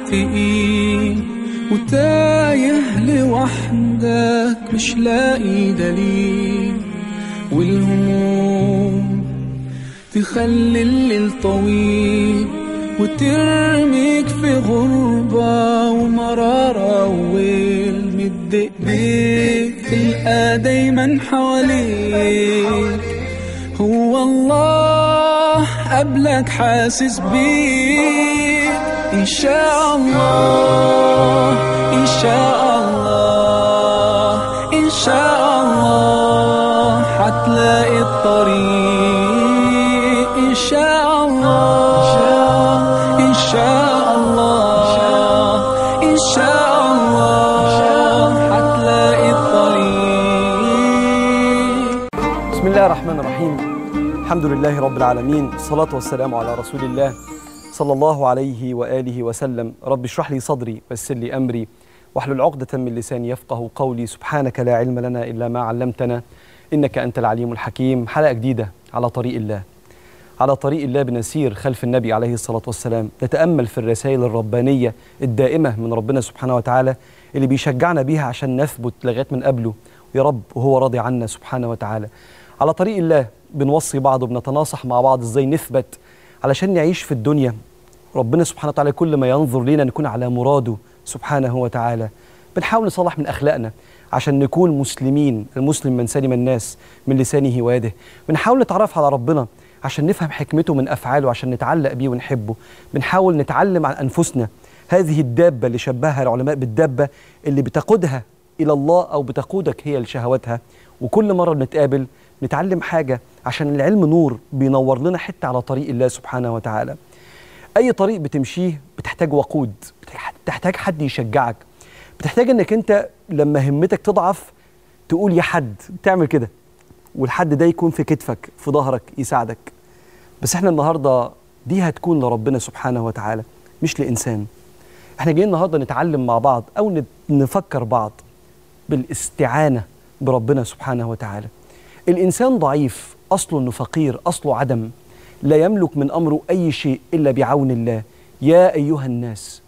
متفقين وتايه لوحدك مش لاقي دليل والهموم تخلي الليل طويل وترميك في غربة ومرارة وويل مد ايديك تلقى دايما حواليك هو الله قبلك حاسس بيك إن شاء الله إن شاء الله إن شاء الله حتلاقي الطريق إن شاء الله إن شاء الله إن شاء الله حتلاقي الطريق بسم الله الرحمن الرحيم الحمد لله رب العالمين الصلاة والسلام على رسول الله صلى الله عليه وآله وسلم رب اشرح لي صدري ويسر لي أمري واحلل عقدة من لساني يفقه قولي سبحانك لا علم لنا إلا ما علمتنا إنك أنت العليم الحكيم حلقة جديدة على طريق الله على طريق الله بنسير خلف النبي عليه الصلاة والسلام نتأمل في الرسائل الربانية الدائمة من ربنا سبحانه وتعالى اللي بيشجعنا بيها عشان نثبت لغاية من قبله يا رب وهو راضي عنا سبحانه وتعالى على طريق الله بنوصي بعض وبنتناصح مع بعض ازاي نثبت علشان نعيش في الدنيا ربنا سبحانه وتعالى كل ما ينظر لينا نكون على مراده سبحانه وتعالى بنحاول نصلح من أخلاقنا عشان نكون مسلمين المسلم من سلم الناس من لسانه ويده بنحاول نتعرف على ربنا عشان نفهم حكمته من أفعاله عشان نتعلق بيه ونحبه بنحاول نتعلم عن أنفسنا هذه الدابة اللي شبهها العلماء بالدابة اللي بتقودها إلى الله أو بتقودك هي لشهواتها وكل مرة بنتقابل نتعلم حاجة عشان العلم نور بينور لنا حتة على طريق الله سبحانه وتعالى أي طريق بتمشيه بتحتاج وقود بتحتاج حد يشجعك بتحتاج انك انت لما همتك تضعف تقول يا حد تعمل كده والحد ده يكون في كتفك في ظهرك يساعدك بس احنا النهارده دي هتكون لربنا سبحانه وتعالى مش لإنسان احنا جايين النهارده نتعلم مع بعض او نت- نفكر بعض بالاستعانة بربنا سبحانه وتعالى الإنسان ضعيف أصله إنه فقير أصله عدم لا يملك من أمره أي شيء إلا بعون الله يا أيها الناس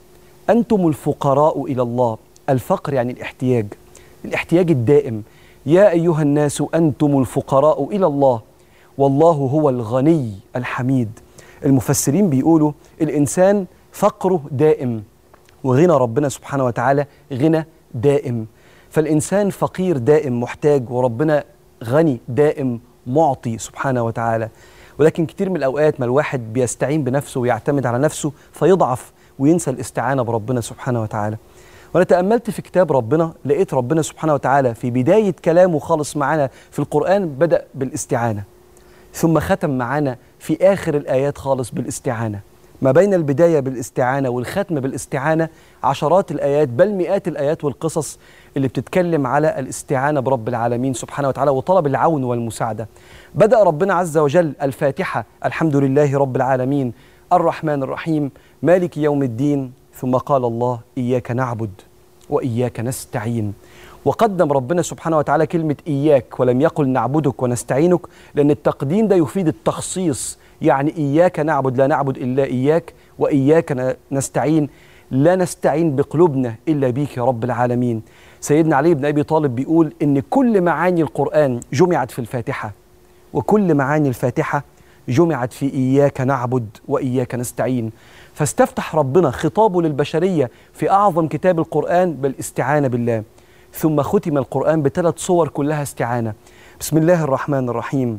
أنتم الفقراء إلى الله الفقر يعني الاحتياج الاحتياج الدائم يا أيها الناس أنتم الفقراء إلى الله والله هو الغني الحميد المفسرين بيقولوا الإنسان فقره دائم وغنى ربنا سبحانه وتعالى غنى دائم فالإنسان فقير دائم محتاج وربنا غني دائم معطي سبحانه وتعالى ولكن كتير من الأوقات ما الواحد بيستعين بنفسه ويعتمد على نفسه فيضعف وينسى الاستعانة بربنا سبحانه وتعالى وأنا تأملت في كتاب ربنا لقيت ربنا سبحانه وتعالى في بداية كلامه خالص معانا في القرآن بدأ بالاستعانة ثم ختم معانا في آخر الآيات خالص بالاستعانة ما بين البداية بالاستعانة والختم بالاستعانة عشرات الآيات بل مئات الآيات والقصص اللي بتتكلم على الاستعانة برب العالمين سبحانه وتعالى وطلب العون والمساعدة بدأ ربنا عز وجل الفاتحة الحمد لله رب العالمين الرحمن الرحيم مالك يوم الدين ثم قال الله إياك نعبد وإياك نستعين وقدم ربنا سبحانه وتعالى كلمة إياك ولم يقل نعبدك ونستعينك لأن التقديم ده يفيد التخصيص يعني إياك نعبد لا نعبد إلا إياك وإياك ن- نستعين لا نستعين بقلوبنا إلا بيك يا رب العالمين سيدنا علي بن أبي طالب بيقول إن كل معاني القرآن جمعت في الفاتحة وكل معاني الفاتحة جمعت في إياك نعبد وإياك نستعين فاستفتح ربنا خطابه للبشرية في أعظم كتاب القرآن بالاستعانة بالله ثم ختم القرآن بثلاث صور كلها استعانة بسم الله الرحمن الرحيم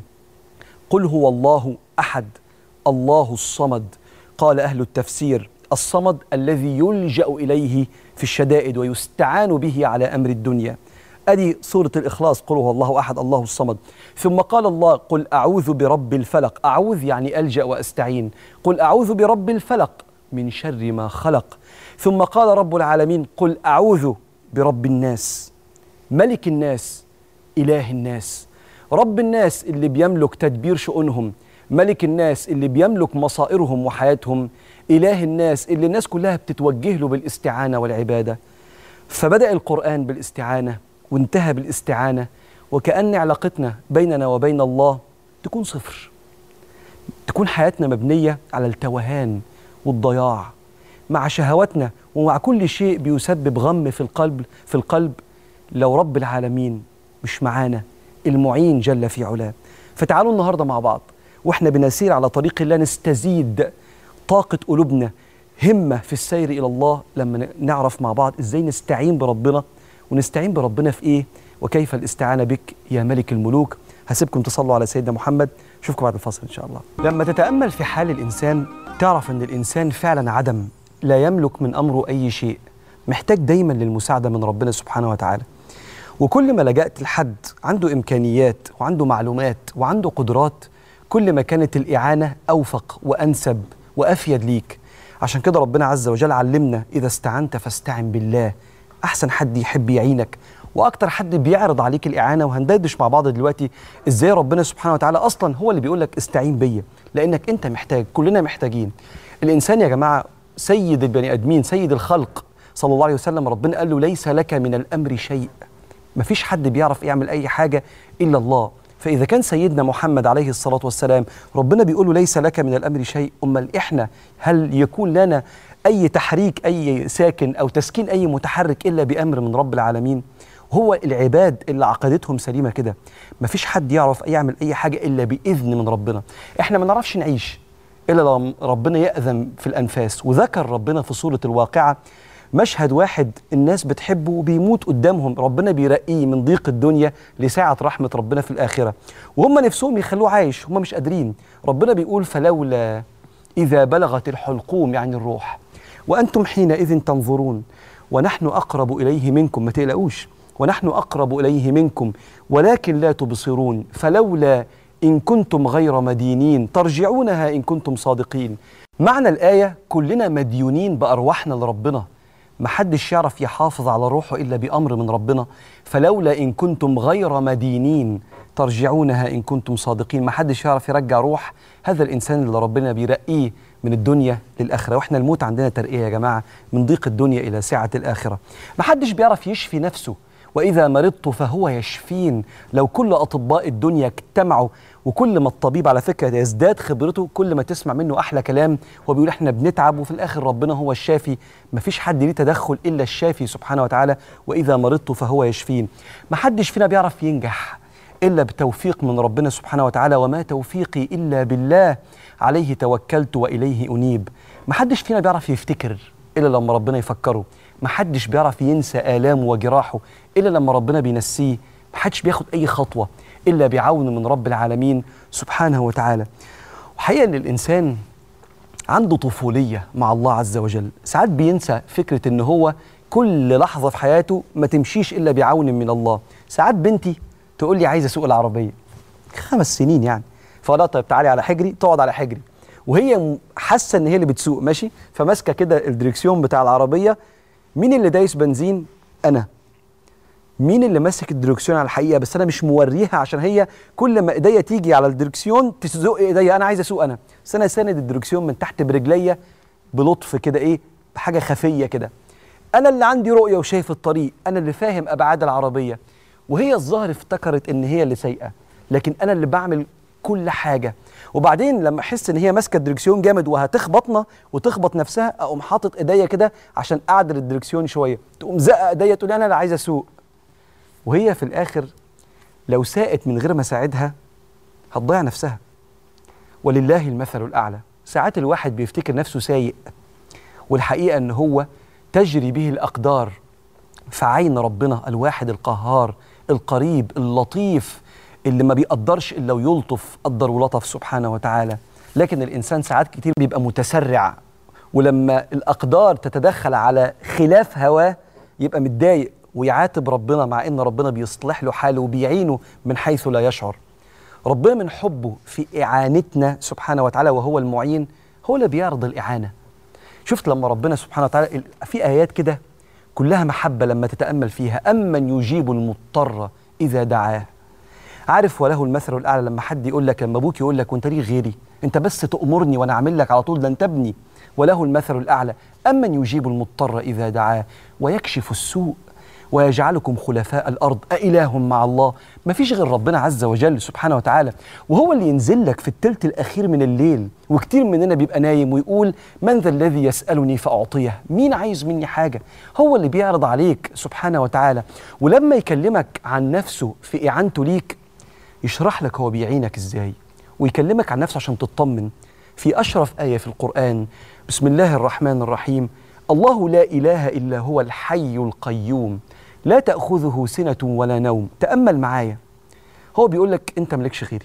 قل هو الله أحد الله الصمد قال أهل التفسير الصمد الذي يلجأ إليه في الشدائد ويستعان به على أمر الدنيا أدي سورة الإخلاص قل هو الله أحد الله الصمد ثم قال الله قل أعوذ برب الفلق أعوذ يعني ألجأ وأستعين قل أعوذ برب الفلق من شر ما خلق ثم قال رب العالمين قل أعوذ برب الناس ملك الناس إله الناس رب الناس اللي بيملك تدبير شؤونهم ملك الناس اللي بيملك مصائرهم وحياتهم إله الناس اللي الناس كلها بتتوجه له بالاستعانة والعبادة فبدأ القرآن بالاستعانة وانتهى بالاستعانة وكأن علاقتنا بيننا وبين الله تكون صفر تكون حياتنا مبنية على التوهان والضياع مع شهواتنا ومع كل شيء بيسبب غم في القلب في القلب لو رب العالمين مش معانا المعين جل في علاه فتعالوا النهارده مع بعض واحنا بنسير على طريق الله نستزيد طاقة قلوبنا همة في السير إلى الله لما نعرف مع بعض إزاي نستعين بربنا ونستعين بربنا في إيه وكيف الاستعانة بك يا ملك الملوك هسيبكم تصلوا على سيدنا محمد اشوفكم بعد الفصل ان شاء الله لما تتامل في حال الانسان تعرف ان الانسان فعلا عدم لا يملك من امره اي شيء محتاج دايما للمساعده من ربنا سبحانه وتعالى وكل ما لجأت لحد عنده امكانيات وعنده معلومات وعنده قدرات كل ما كانت الاعانه اوفق وانسب وافيد ليك عشان كده ربنا عز وجل علمنا اذا استعنت فاستعن بالله احسن حد يحب يعينك واكتر حد بيعرض عليك الاعانه وهندردش مع بعض دلوقتي ازاي ربنا سبحانه وتعالى اصلا هو اللي بيقول لك استعين بيا لانك انت محتاج كلنا محتاجين الانسان يا جماعه سيد البني ادمين سيد الخلق صلى الله عليه وسلم ربنا قال له ليس لك من الامر شيء مفيش حد بيعرف يعمل اي حاجه الا الله فاذا كان سيدنا محمد عليه الصلاه والسلام ربنا بيقول له ليس لك من الامر شيء امال احنا هل يكون لنا اي تحريك اي ساكن او تسكين اي متحرك الا بامر من رب العالمين هو العباد اللي عقيدتهم سليمه كده مفيش حد يعرف يعمل اي حاجه الا باذن من ربنا احنا ما نعرفش نعيش الا لو ربنا ياذن في الانفاس وذكر ربنا في سوره الواقعه مشهد واحد الناس بتحبه وبيموت قدامهم ربنا بيرقيه من ضيق الدنيا لساعة رحمة ربنا في الآخرة وهم نفسهم يخلوه عايش هم مش قادرين ربنا بيقول فلولا إذا بلغت الحلقوم يعني الروح وأنتم حينئذ تنظرون ونحن أقرب إليه منكم ما تقلقوش ونحن أقرب إليه منكم ولكن لا تبصرون فلولا إن كنتم غير مدينين ترجعونها إن كنتم صادقين معنى الآية كلنا مديونين بأرواحنا لربنا محدش يعرف يحافظ على روحه إلا بأمر من ربنا فلولا إن كنتم غير مدينين ترجعونها إن كنتم صادقين محدش يعرف يرجع روح هذا الإنسان اللي ربنا بيرقيه من الدنيا للآخرة وإحنا الموت عندنا ترقية يا جماعة من ضيق الدنيا إلى سعة الآخرة محدش بيعرف يشفي نفسه وإذا مرضت فهو يشفين لو كل أطباء الدنيا اجتمعوا وكل ما الطبيب على فكرة يزداد خبرته كل ما تسمع منه أحلى كلام هو بيقول إحنا بنتعب وفي الآخر ربنا هو الشافي مفيش حد ليه تدخل إلا الشافي سبحانه وتعالى وإذا مرضت فهو يشفين محدش فينا بيعرف ينجح إلا بتوفيق من ربنا سبحانه وتعالى وما توفيقي إلا بالله عليه توكلت وإليه أنيب محدش فينا بيعرف يفتكر إلا لما ربنا يفكره محدش بيعرف ينسى آلامه وجراحه إلا لما ربنا بينسيه محدش بياخد أي خطوة إلا بعون من رب العالمين سبحانه وتعالى وحقيقة أن الإنسان عنده طفولية مع الله عز وجل ساعات بينسى فكرة أن هو كل لحظة في حياته ما تمشيش إلا بعون من الله ساعات بنتي تقول لي عايزة أسوق العربية خمس سنين يعني فلا طيب تعالي على حجري تقعد على حجري وهي م- حاسه ان هي اللي بتسوق ماشي فماسكه كده الدريكسيون بتاع العربيه مين اللي دايس بنزين انا مين اللي ماسك الدريكسيون على الحقيقه بس انا مش موريها عشان هي كل ما ايديا تيجي على الدريكسيون تزق ايديا انا عايز اسوق انا بس انا ساند الدريكسيون من تحت برجليا بلطف كده ايه بحاجه خفيه كده انا اللي عندي رؤيه وشايف الطريق انا اللي فاهم ابعاد العربيه وهي الظاهر افتكرت ان هي اللي سايقه لكن انا اللي بعمل كل حاجه وبعدين لما احس ان هي ماسكه الدريكسيون جامد وهتخبطنا وتخبط نفسها اقوم حاطط ايديا كده عشان اعدل الدريكسيون شويه تقوم زقه ايديا تقول لي انا اللي عايز اسوق وهي في الاخر لو ساقت من غير ما اساعدها هتضيع نفسها ولله المثل الاعلى ساعات الواحد بيفتكر نفسه سايق والحقيقه ان هو تجري به الاقدار في عين ربنا الواحد القهار القريب اللطيف اللي ما بيقدرش الا ويلطف قدر ولطف سبحانه وتعالى لكن الانسان ساعات كتير بيبقى متسرع ولما الاقدار تتدخل على خلاف هواه يبقى متضايق ويعاتب ربنا مع ان ربنا بيصلح له حاله وبيعينه من حيث لا يشعر ربنا من حبه في اعانتنا سبحانه وتعالى وهو المعين هو اللي بيعرض الاعانه شفت لما ربنا سبحانه وتعالى ال- في ايات كده كلها محبه لما تتامل فيها امن يجيب المضطر اذا دعاه عارف وله المثل الاعلى لما حد يقول لك لما ابوك يقول لك وانت ليه غيري انت بس تامرني وانا اعمل لك على طول ده انت ابني وله المثل الاعلى امن يجيب المضطر اذا دعاه ويكشف السوء ويجعلكم خلفاء الأرض أإله مع الله ما فيش غير ربنا عز وجل سبحانه وتعالى وهو اللي ينزل لك في التلت الأخير من الليل وكتير مننا بيبقى نايم ويقول من ذا الذي يسألني فأعطيه مين عايز مني حاجة هو اللي بيعرض عليك سبحانه وتعالى ولما يكلمك عن نفسه في إعانته ليك يشرح لك هو بيعينك إزاي ويكلمك عن نفسه عشان تطمن في أشرف آية في القرآن بسم الله الرحمن الرحيم الله لا إله إلا هو الحي القيوم لا تأخذه سنة ولا نوم تأمل معايا هو بيقول لك أنت ملكش غيري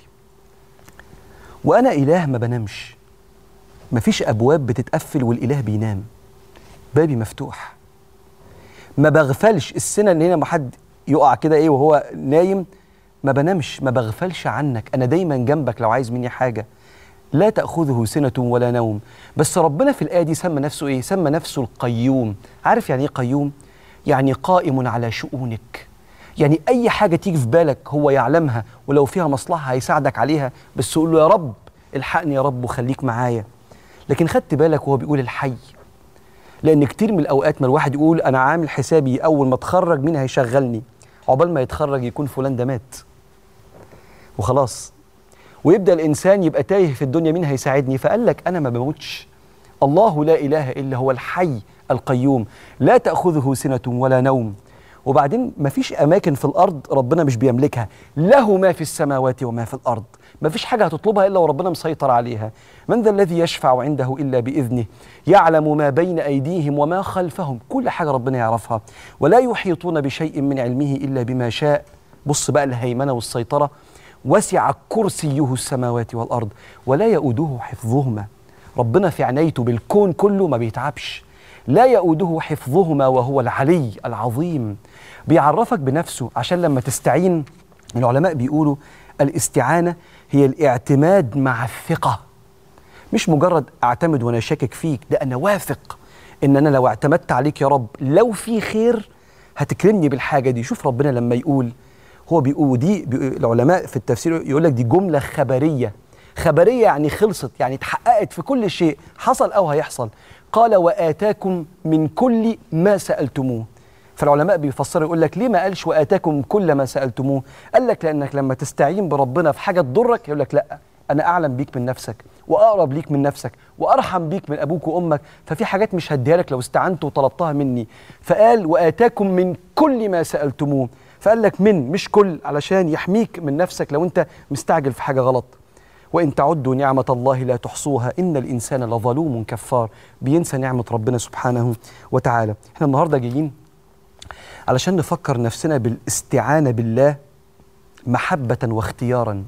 وأنا إله ما بنامش مفيش أبواب بتتقفل والإله بينام بابي مفتوح ما بغفلش السنة إن هنا ما حد يقع كده إيه وهو نايم ما بنامش ما بغفلش عنك أنا دايما جنبك لو عايز مني حاجة لا تأخذه سنة ولا نوم بس ربنا في الآية دي سمى نفسه إيه؟ سمى نفسه القيوم عارف يعني إيه قيوم؟ يعني قائم على شؤونك يعني أي حاجة تيجي في بالك هو يعلمها ولو فيها مصلحة هيساعدك عليها بس قول له يا رب الحقني يا رب وخليك معايا لكن خدت بالك وهو بيقول الحي لأن كتير من الأوقات ما الواحد يقول أنا عامل حسابي أول ما أتخرج مين هيشغلني عقبال ما يتخرج يكون فلان ده مات وخلاص ويبدا الانسان يبقى تايه في الدنيا مين هيساعدني فقال لك انا ما بموتش الله لا اله الا هو الحي القيوم لا تاخذه سنه ولا نوم وبعدين ما فيش اماكن في الارض ربنا مش بيملكها له ما في السماوات وما في الارض ما فيش حاجه هتطلبها الا وربنا مسيطر عليها من ذا الذي يشفع عنده الا باذنه يعلم ما بين ايديهم وما خلفهم كل حاجه ربنا يعرفها ولا يحيطون بشيء من علمه الا بما شاء بص بقى الهيمنه والسيطره وسع كرسيه السماوات والارض ولا يؤوده حفظهما ربنا في عنايته بالكون كله ما بيتعبش لا يؤوده حفظهما وهو العلي العظيم بيعرفك بنفسه عشان لما تستعين العلماء بيقولوا الاستعانه هي الاعتماد مع الثقه مش مجرد اعتمد وانا شاكك فيك ده انا واثق ان انا لو اعتمدت عليك يا رب لو في خير هتكرمني بالحاجه دي شوف ربنا لما يقول هو بيقول دي بي العلماء في التفسير يقول لك دي جمله خبريه خبريه يعني خلصت يعني اتحققت في كل شيء حصل او هيحصل قال واتاكم من كل ما سالتموه فالعلماء بيفسروا يقول لك ليه ما قالش واتاكم كل ما سالتموه قال لك لانك لما تستعين بربنا في حاجه تضرك يقول لك لا انا اعلم بيك من نفسك واقرب ليك من نفسك وارحم بيك من ابوك وامك ففي حاجات مش هديها لك لو استعنت وطلبتها مني فقال واتاكم من كل ما سالتموه فقال لك من مش كل علشان يحميك من نفسك لو انت مستعجل في حاجه غلط وان تعدوا نعمه الله لا تحصوها ان الانسان لظلوم كفار بينسى نعمه ربنا سبحانه وتعالى احنا النهارده جايين علشان نفكر نفسنا بالاستعانه بالله محبه واختيارا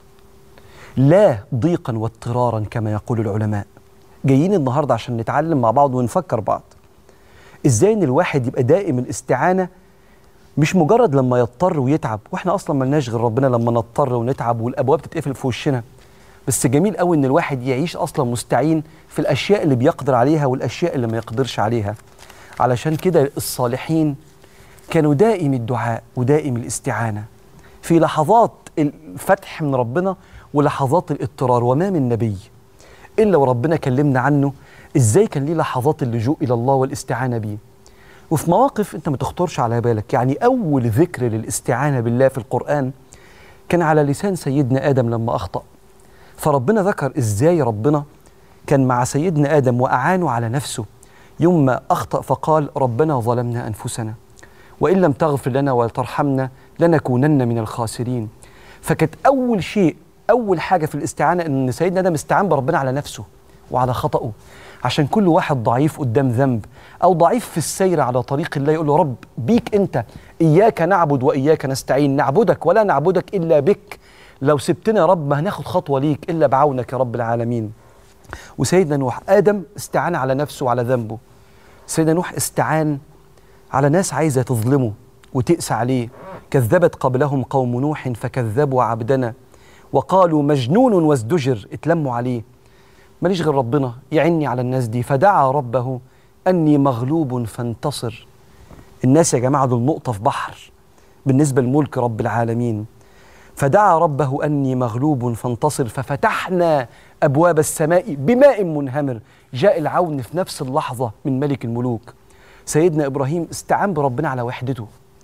لا ضيقا واضطرارا كما يقول العلماء جايين النهارده عشان نتعلم مع بعض ونفكر بعض ازاي ان الواحد يبقى دائم الاستعانه مش مجرد لما يضطر ويتعب واحنا اصلا ملناش غير ربنا لما نضطر ونتعب والابواب تتقفل في وشنا بس جميل قوي ان الواحد يعيش اصلا مستعين في الاشياء اللي بيقدر عليها والاشياء اللي ما يقدرش عليها علشان كده الصالحين كانوا دائم الدعاء ودائم الاستعانه في لحظات الفتح من ربنا ولحظات الاضطرار وما من نبي الا وربنا كلمنا عنه ازاي كان ليه لحظات اللجوء الى الله والاستعانه بيه وفي مواقف انت ما تخطرش على بالك يعني اول ذكر للاستعانه بالله في القران كان على لسان سيدنا ادم لما اخطا فربنا ذكر ازاي ربنا كان مع سيدنا ادم واعانه على نفسه يوم ما اخطا فقال ربنا ظلمنا انفسنا وان لم تغفر لنا وترحمنا لنكونن من الخاسرين فكانت اول شيء اول حاجه في الاستعانه ان سيدنا ادم استعان بربنا على نفسه وعلى خطأه عشان كل واحد ضعيف قدام ذنب او ضعيف في السير على طريق الله يقول له رب بيك انت اياك نعبد واياك نستعين نعبدك ولا نعبدك الا بك لو سبتنا يا رب ما هناخد خطوه ليك الا بعونك يا رب العالمين وسيدنا نوح ادم استعان على نفسه وعلى ذنبه سيدنا نوح استعان على ناس عايزه تظلمه وتقسى عليه كذبت قبلهم قوم نوح فكذبوا عبدنا وقالوا مجنون وازدجر اتلموا عليه ماليش غير ربنا يعني على الناس دي فدعا ربه أني مغلوب فانتصر الناس يا جماعة دول نقطة في بحر بالنسبة لملك رب العالمين فدعا ربه أني مغلوب فانتصر ففتحنا أبواب السماء بماء منهمر جاء العون في نفس اللحظة من ملك الملوك سيدنا إبراهيم استعان بربنا على وحدته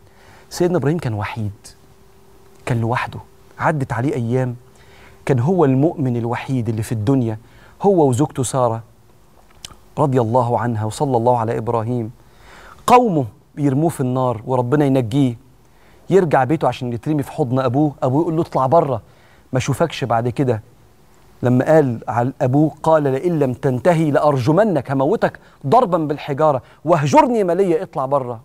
سيدنا ابراهيم كان وحيد كان لوحده عدت عليه ايام كان هو المؤمن الوحيد اللي في الدنيا هو وزوجته ساره رضي الله عنها وصلى الله على ابراهيم قومه يرموه في النار وربنا ينجيه يرجع بيته عشان يترمي في حضن ابوه ابوه يقول له اطلع بره ما اشوفكش بعد كده لما قال على ابوه قال لئن لم تنتهي لارجمنك هموتك ضربا بالحجاره واهجرني مليا اطلع بره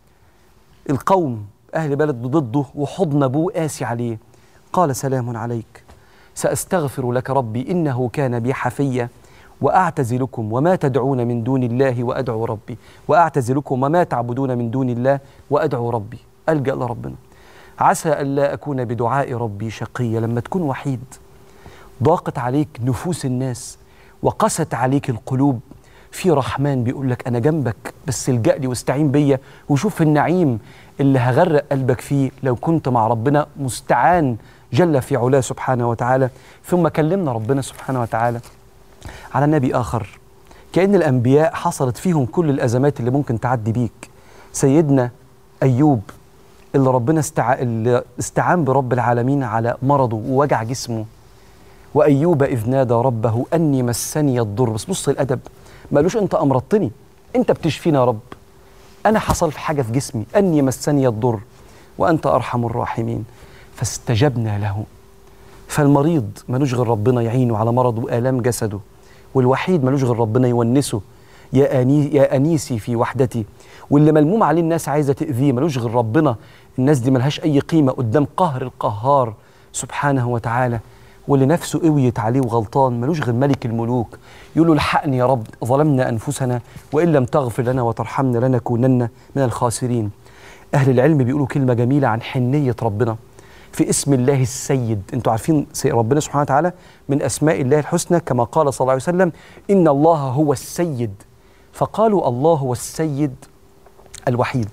القوم اهل بلد ضده وحضن ابوه قاسي عليه قال سلام عليك ساستغفر لك ربي انه كان بي حفيا واعتزلكم وما تدعون من دون الله وادعو ربي واعتزلكم وما تعبدون من دون الله وادعو ربي الجا لربنا عسى الا اكون بدعاء ربي شقيا لما تكون وحيد ضاقت عليك نفوس الناس وقست عليك القلوب في رحمن بيقول لك انا جنبك بس الجا لي واستعين بيا وشوف النعيم اللي هغرق قلبك فيه لو كنت مع ربنا مستعان جل في علاه سبحانه وتعالى ثم كلمنا ربنا سبحانه وتعالى على نبي اخر كان الانبياء حصلت فيهم كل الازمات اللي ممكن تعدي بيك سيدنا ايوب اللي ربنا استع... اللي استعان برب العالمين على مرضه ووجع جسمه وايوب اذ نادى ربه اني مسني الضر بس بص الادب ما قالوش انت امرضتني انت بتشفينا يا رب انا حصل في حاجه في جسمي اني مسني الضر وانت ارحم الراحمين فاستجبنا له فالمريض ملوش غير ربنا يعينه على مرضه والام جسده والوحيد ملوش غير ربنا يونسه يا أني يا انيسي في وحدتي واللي ملموم عليه الناس عايزه تاذيه ملوش غير ربنا الناس دي ملهاش اي قيمه قدام قهر القهار سبحانه وتعالى واللي نفسه قويت عليه وغلطان ملوش غير ملك الملوك يقول له الحقني يا رب ظلمنا انفسنا وان لم تغفر لنا وترحمنا لنكونن من الخاسرين اهل العلم بيقولوا كلمه جميله عن حنيه ربنا في اسم الله السيد انتوا عارفين سي- ربنا سبحانه وتعالى من اسماء الله الحسنى كما قال صلى الله عليه وسلم ان الله هو السيد فقالوا الله هو السيد الوحيد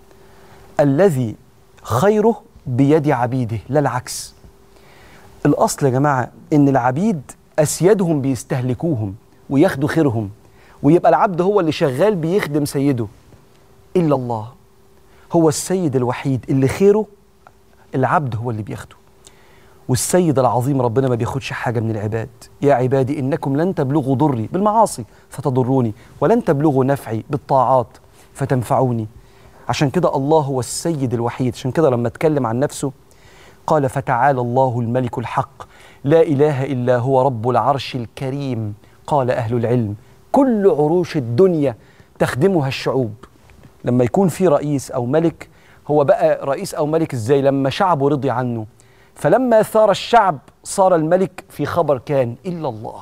الذي خيره بيد عبيده لا العكس الاصل يا جماعه ان العبيد اسيادهم بيستهلكوهم وياخدوا خيرهم ويبقى العبد هو اللي شغال بيخدم سيده الا الله هو السيد الوحيد اللي خيره العبد هو اللي بياخده والسيد العظيم ربنا ما بياخدش حاجه من العباد يا عبادي انكم لن تبلغوا ضري بالمعاصي فتضروني ولن تبلغوا نفعي بالطاعات فتنفعوني عشان كده الله هو السيد الوحيد عشان كده لما اتكلم عن نفسه قال فتعالى الله الملك الحق لا اله الا هو رب العرش الكريم قال اهل العلم كل عروش الدنيا تخدمها الشعوب لما يكون في رئيس او ملك هو بقى رئيس او ملك ازاي لما شعبه رضي عنه فلما ثار الشعب صار الملك في خبر كان الا الله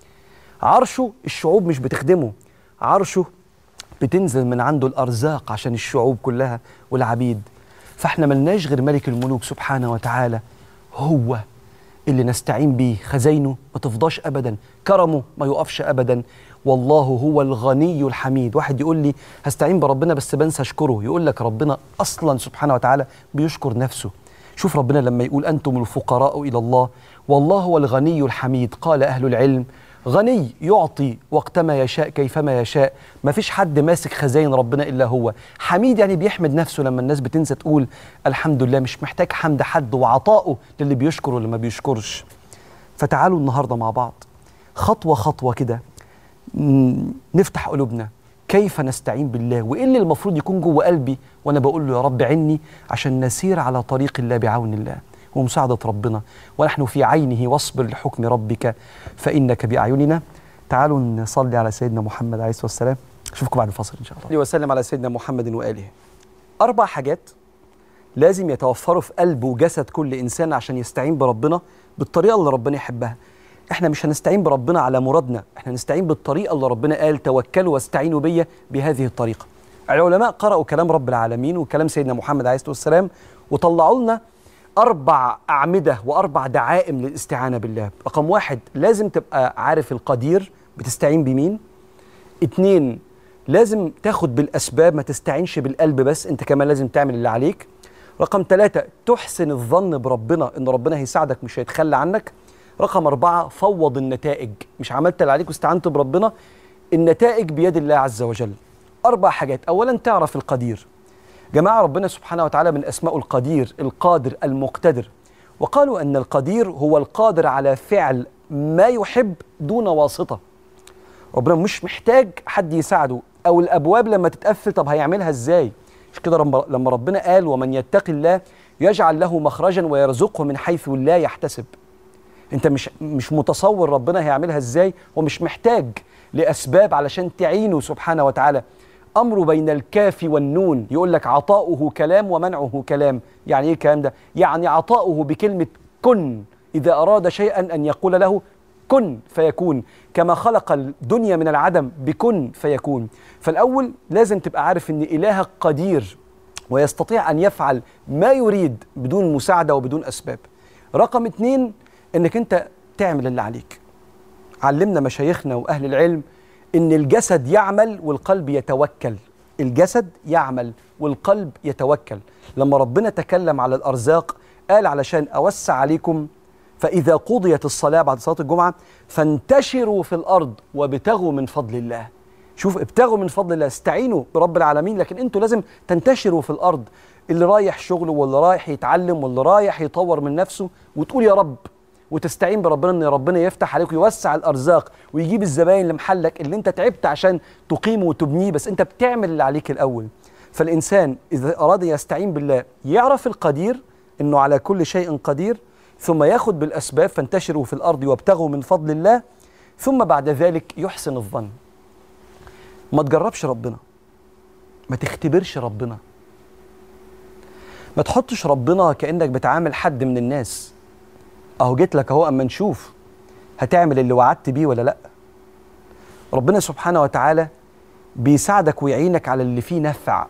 عرشه الشعوب مش بتخدمه عرشه بتنزل من عنده الارزاق عشان الشعوب كلها والعبيد فاحنا ملناش غير ملك الملوك سبحانه وتعالى هو اللي نستعين بيه خزاينه ما تفضاش ابدا كرمه ما يقفش ابدا والله هو الغني الحميد واحد يقول لي هستعين بربنا بس بنسى اشكره يقول لك ربنا اصلا سبحانه وتعالى بيشكر نفسه شوف ربنا لما يقول انتم الفقراء الى الله والله هو الغني الحميد قال اهل العلم غني يعطي وقتما يشاء كيفما يشاء ما فيش حد ماسك خزاين ربنا الا هو حميد يعني بيحمد نفسه لما الناس بتنسى تقول الحمد لله مش محتاج حمد حد وعطائه للي بيشكر واللي ما بيشكرش فتعالوا النهارده مع بعض خطوه خطوه كده ن- نفتح قلوبنا كيف نستعين بالله وايه اللي المفروض يكون جوه قلبي وانا بقول له يا رب عني عشان نسير على طريق الله بعون الله ومساعده ربنا ونحن في عينه واصبر لحكم ربك فانك باعيننا تعالوا نصلي على سيدنا محمد عليه الصلاه والسلام اشوفكم بعد الفاصل ان شاء الله وسلم على سيدنا محمد واله اربع حاجات لازم يتوفروا في قلب وجسد كل انسان عشان يستعين بربنا بالطريقه اللي ربنا يحبها احنا مش هنستعين بربنا على مرادنا احنا هنستعين بالطريقه اللي ربنا قال توكلوا واستعينوا بيا بهذه الطريقه العلماء قرأوا كلام رب العالمين وكلام سيدنا محمد عليه الصلاه والسلام وطلعوا لنا اربع اعمده واربع دعائم للاستعانه بالله رقم واحد لازم تبقى عارف القدير بتستعين بمين اتنين لازم تاخد بالاسباب ما تستعينش بالقلب بس انت كمان لازم تعمل اللي عليك رقم ثلاثة تحسن الظن بربنا ان ربنا هيساعدك مش هيتخلى عنك رقم أربعة فوض النتائج مش عملت اللي عليك واستعنت بربنا النتائج بيد الله عز وجل أربع حاجات أولا تعرف القدير جماعة ربنا سبحانه وتعالى من أسماء القدير القادر المقتدر وقالوا أن القدير هو القادر على فعل ما يحب دون واسطة ربنا مش محتاج حد يساعده أو الأبواب لما تتقفل طب هيعملها إزاي مش كده رب- لما ربنا قال ومن يتق الله يجعل له مخرجا ويرزقه من حيث لا يحتسب انت مش مش متصور ربنا هيعملها ازاي ومش محتاج لاسباب علشان تعينه سبحانه وتعالى امره بين الكاف والنون يقول لك عطاؤه كلام ومنعه كلام يعني ايه الكلام ده يعني عطاؤه بكلمه كن اذا اراد شيئا ان يقول له كن فيكون كما خلق الدنيا من العدم بكن فيكون فالاول لازم تبقى عارف ان الهك قدير ويستطيع ان يفعل ما يريد بدون مساعده وبدون اسباب رقم اتنين انك انت تعمل اللي عليك علمنا مشايخنا واهل العلم ان الجسد يعمل والقلب يتوكل الجسد يعمل والقلب يتوكل لما ربنا تكلم على الارزاق قال علشان اوسع عليكم فاذا قضيت الصلاه بعد صلاه الجمعه فانتشروا في الارض وابتغوا من فضل الله شوف ابتغوا من فضل الله استعينوا برب العالمين لكن انتوا لازم تنتشروا في الارض اللي رايح شغله واللي رايح يتعلم واللي رايح يطور من نفسه وتقول يا رب وتستعين بربنا ان ربنا يفتح عليك ويوسع الارزاق ويجيب الزباين لمحلك اللي انت تعبت عشان تقيمه وتبنيه بس انت بتعمل اللي عليك الاول فالانسان اذا اراد يستعين بالله يعرف القدير انه على كل شيء قدير ثم ياخذ بالاسباب فانتشروا في الارض وابتغوا من فضل الله ثم بعد ذلك يحسن الظن ما تجربش ربنا ما تختبرش ربنا ما تحطش ربنا كانك بتعامل حد من الناس اهو جيت لك اهو اما نشوف هتعمل اللي وعدت بيه ولا لا ربنا سبحانه وتعالى بيساعدك ويعينك على اللي فيه نفع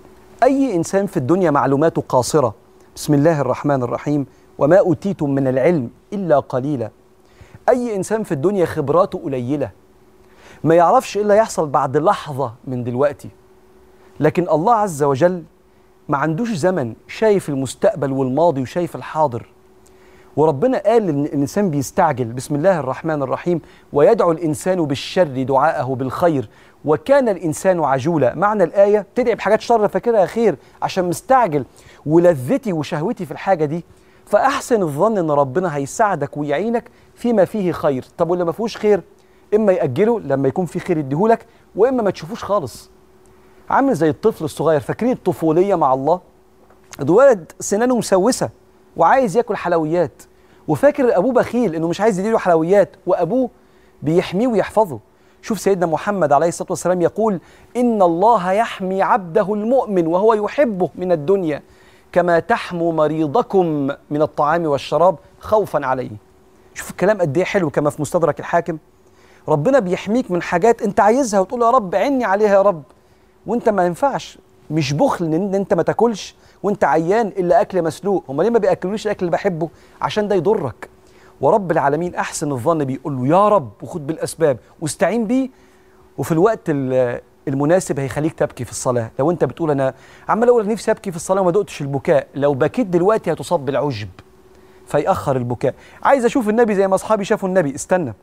اي انسان في الدنيا معلوماته قاصره بسم الله الرحمن الرحيم وما اوتيتم من العلم الا قليلا اي انسان في الدنيا خبراته قليله ما يعرفش ايه اللي هيحصل بعد لحظه من دلوقتي لكن الله عز وجل ما عندوش زمن شايف المستقبل والماضي وشايف الحاضر وربنا قال ان الانسان بيستعجل بسم الله الرحمن الرحيم ويدعو الانسان بالشر دعاءه بالخير وكان الانسان عجولا معنى الايه تدعي بحاجات شر فاكرها خير عشان مستعجل ولذتي وشهوتي في الحاجه دي فاحسن الظن ان ربنا هيساعدك ويعينك فيما فيه خير طب واللي ما فيهوش خير اما ياجله لما يكون في خير يديهولك واما ما تشوفوش خالص عامل زي الطفل الصغير فاكرين الطفوليه مع الله الولد سنانه مسوسه وعايز ياكل حلويات وفاكر ابوه بخيل انه مش عايز يديله حلويات وابوه بيحميه ويحفظه شوف سيدنا محمد عليه الصلاه والسلام يقول ان الله يحمي عبده المؤمن وهو يحبه من الدنيا كما تحموا مريضكم من الطعام والشراب خوفا عليه شوف الكلام قد ايه حلو كما في مستدرك الحاكم ربنا بيحميك من حاجات انت عايزها وتقول يا رب عني عليها يا رب وانت ما ينفعش مش بخل ان انت ما تاكلش وانت عيان الا اكل مسلوق هم ليه ما بياكلونيش الاكل اللي بحبه عشان ده يضرك ورب العالمين احسن الظن بيقول له يا رب وخد بالاسباب واستعين بيه وفي الوقت ال- المناسب هيخليك تبكي في الصلاه لو انت بتقول انا عمال اقول نفسي ابكي في الصلاه وما دقتش البكاء لو بكيت دلوقتي هتصاب بالعجب فيأخر البكاء عايز اشوف النبي زي ما اصحابي شافوا النبي استنى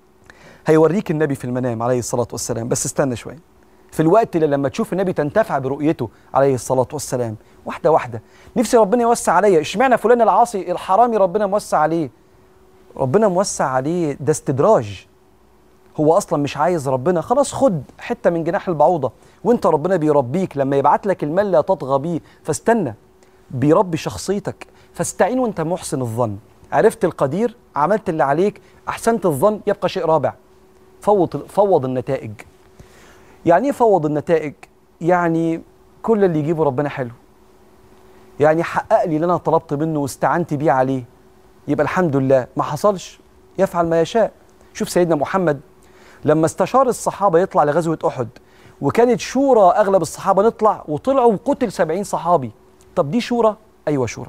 هيوريك النبي في المنام عليه الصلاه والسلام بس استنى شويه في الوقت اللي لما تشوف النبي تنتفع برؤيته عليه الصلاه والسلام واحده واحده نفسي ربنا يوسع عليا اشمعنى فلان العاصي الحرامي ربنا موسع عليه ربنا موسع عليه ده استدراج هو اصلا مش عايز ربنا خلاص خد حته من جناح البعوضه وانت ربنا بيربيك لما يبعت لك المال لا تطغى بيه فاستنى بيربي شخصيتك فاستعين وانت محسن الظن عرفت القدير عملت اللي عليك احسنت الظن يبقى شيء رابع فوض فوض النتائج يعني ايه فوض النتائج يعني كل اللي يجيبه ربنا حلو يعني حقق لي اللي انا طلبت منه واستعنت بيه عليه يبقى الحمد لله ما حصلش يفعل ما يشاء شوف سيدنا محمد لما استشار الصحابه يطلع لغزوه احد وكانت شورى اغلب الصحابه نطلع وطلعوا وقتل سبعين صحابي طب دي شورى ايوه شورى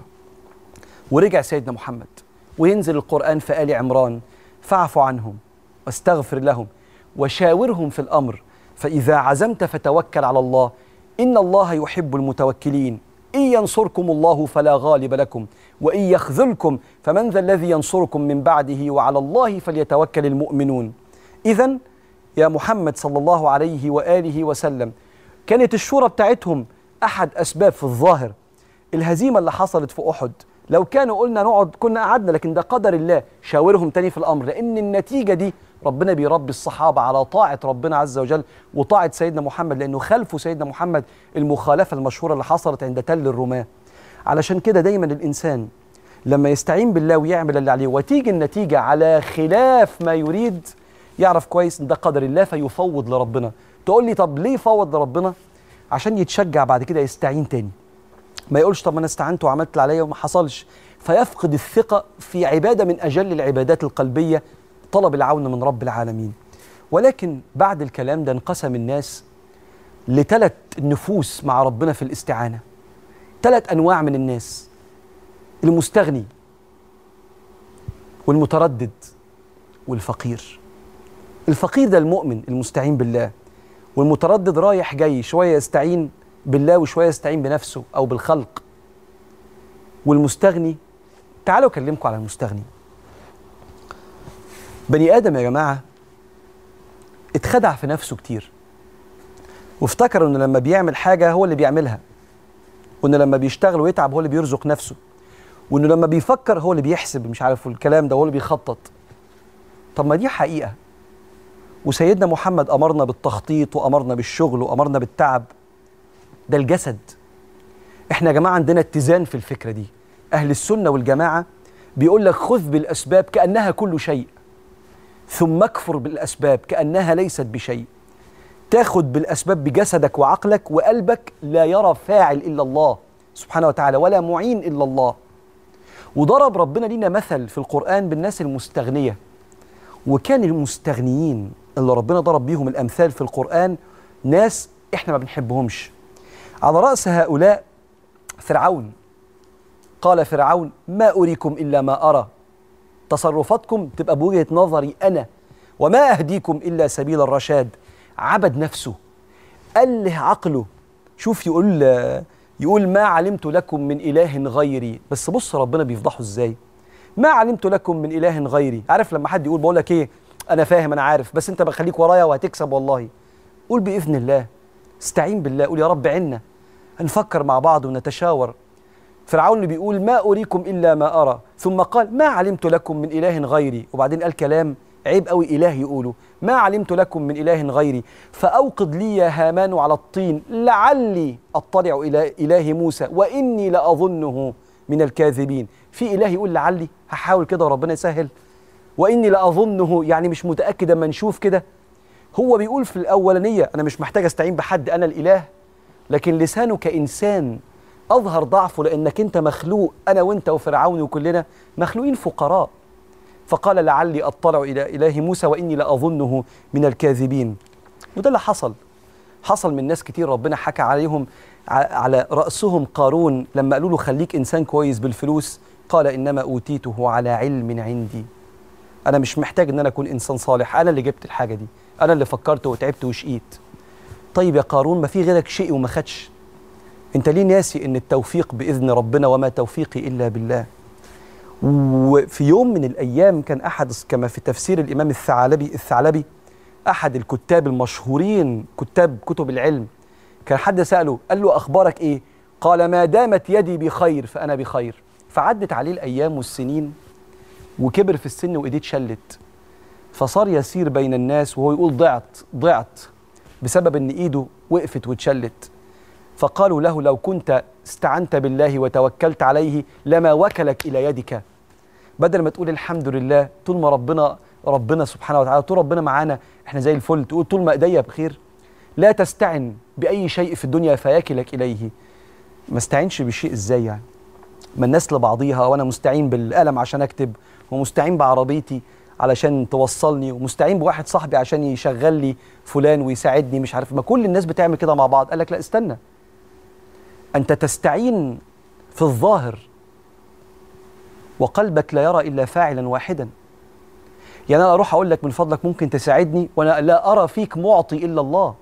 ورجع سيدنا محمد وينزل القرآن في آل عمران فاعف عنهم واستغفر لهم وشاورهم في الأمر فإذا عزمت فتوكل على الله إن الله يحب المتوكلين إن ينصركم الله فلا غالب لكم وإن يخذلكم فمن ذا الذي ينصركم من بعده وعلى الله فليتوكل المؤمنون إذا يا محمد صلى الله عليه وآله وسلم كانت الشورى بتاعتهم احد اسباب في الظاهر الهزيمه اللي حصلت في احد لو كانوا قلنا نقعد كنا قعدنا لكن ده قدر الله شاورهم تاني في الامر لان النتيجه دي ربنا بيربي الصحابه على طاعه ربنا عز وجل وطاعه سيدنا محمد لانه خلفوا سيدنا محمد المخالفه المشهوره اللي حصلت عند تل الرماه علشان كده دايما الانسان لما يستعين بالله ويعمل اللي عليه وتيجي النتيجه على خلاف ما يريد يعرف كويس ان ده قدر الله فيفوض لربنا تقول لي طب ليه فوض لربنا عشان يتشجع بعد كده يستعين تاني ما يقولش طب ما انا استعنت وعملت اللي عليا وما حصلش فيفقد الثقه في عباده من اجل العبادات القلبيه طلب العون من رب العالمين ولكن بعد الكلام ده انقسم الناس لثلاث نفوس مع ربنا في الاستعانه ثلاث انواع من الناس المستغني والمتردد والفقير الفقير ده المؤمن المستعين بالله والمتردد رايح جاي شويه يستعين بالله وشويه يستعين بنفسه او بالخلق والمستغني تعالوا اكلمكم على المستغني بني ادم يا جماعه اتخدع في نفسه كتير وافتكر انه لما بيعمل حاجه هو اللي بيعملها وانه لما بيشتغل ويتعب هو اللي بيرزق نفسه وانه لما بيفكر هو اللي بيحسب مش عارف الكلام ده هو اللي بيخطط طب ما دي حقيقه وسيدنا محمد امرنا بالتخطيط وامرنا بالشغل وامرنا بالتعب ده الجسد احنا يا جماعه عندنا اتزان في الفكره دي اهل السنه والجماعه بيقول لك خذ بالاسباب كانها كل شيء ثم اكفر بالاسباب كانها ليست بشيء تاخد بالاسباب بجسدك وعقلك وقلبك لا يرى فاعل الا الله سبحانه وتعالى ولا معين الا الله وضرب ربنا لينا مثل في القران بالناس المستغنيه وكان المستغنيين اللي ربنا ضرب بيهم الامثال في القران ناس احنا ما بنحبهمش على راس هؤلاء فرعون قال فرعون ما اريكم الا ما ارى تصرفاتكم تبقى بوجهه نظري انا وما اهديكم الا سبيل الرشاد عبد نفسه أله عقله شوف يقول يقول ما علمت لكم من إله غيري بس بص ربنا بيفضحه ازاي ما علمت لكم من إله غيري عارف لما حد يقول بقول لك ايه انا فاهم انا عارف بس انت بخليك ورايا وهتكسب والله قول بإذن الله استعين بالله قول يا رب عنا هنفكر مع بعض ونتشاور فرعون اللي بيقول ما أريكم إلا ما أرى ثم قال ما علمت لكم من إله غيري وبعدين قال كلام عيب قوي إله يقوله ما علمت لكم من إله غيري فأوقد لي يا هامان على الطين لعلي أطلع إلى إله موسى وإني لأظنه من الكاذبين في إله يقول لعلي هحاول كده وربنا يسهل وإني لأظنه يعني مش متأكد أما نشوف كده هو بيقول في الأولانية أنا مش محتاج أستعين بحد أنا الإله لكن لسانه كإنسان أظهر ضعفه لأنك أنت مخلوق أنا وأنت وفرعون وكلنا مخلوقين فقراء فقال لعلي اطلع الى اله موسى واني لاظنه من الكاذبين وده اللي حصل حصل من ناس كتير ربنا حكى عليهم على راسهم قارون لما قالوا له خليك انسان كويس بالفلوس قال انما اوتيته على علم عندي انا مش محتاج ان انا اكون انسان صالح انا اللي جبت الحاجه دي انا اللي فكرت وتعبت وشقيت طيب يا قارون ما في غيرك شيء وما خدش انت ليه ناسي ان التوفيق باذن ربنا وما توفيقي الا بالله وفي يوم من الايام كان احد كما في تفسير الامام الثعلبي الثعلبي احد الكتاب المشهورين كتاب كتب العلم كان حد ساله قال له اخبارك ايه قال ما دامت يدي بخير فانا بخير فعدت عليه الايام والسنين وكبر في السن وايديه اتشلت فصار يسير بين الناس وهو يقول ضعت ضعت بسبب ان ايده وقفت واتشلت فقالوا له لو كنت استعنت بالله وتوكلت عليه لما وكلك الى يدك بدل ما تقول الحمد لله طول ما ربنا ربنا سبحانه وتعالى طول ربنا معانا احنا زي الفل تقول طول ما ايديا بخير لا تستعن باي شيء في الدنيا فيكلك اليه ما استعينش بشيء ازاي يعني ما الناس لبعضيها وانا مستعين بالقلم عشان اكتب ومستعين بعربيتي علشان توصلني ومستعين بواحد صاحبي عشان يشغل لي فلان ويساعدني مش عارف ما كل الناس بتعمل كده مع بعض قال لك لا استنى انت تستعين في الظاهر وقلبك لا يرى الا فاعلا واحدا يعني انا اروح اقول لك من فضلك ممكن تساعدني وانا لا ارى فيك معطي الا الله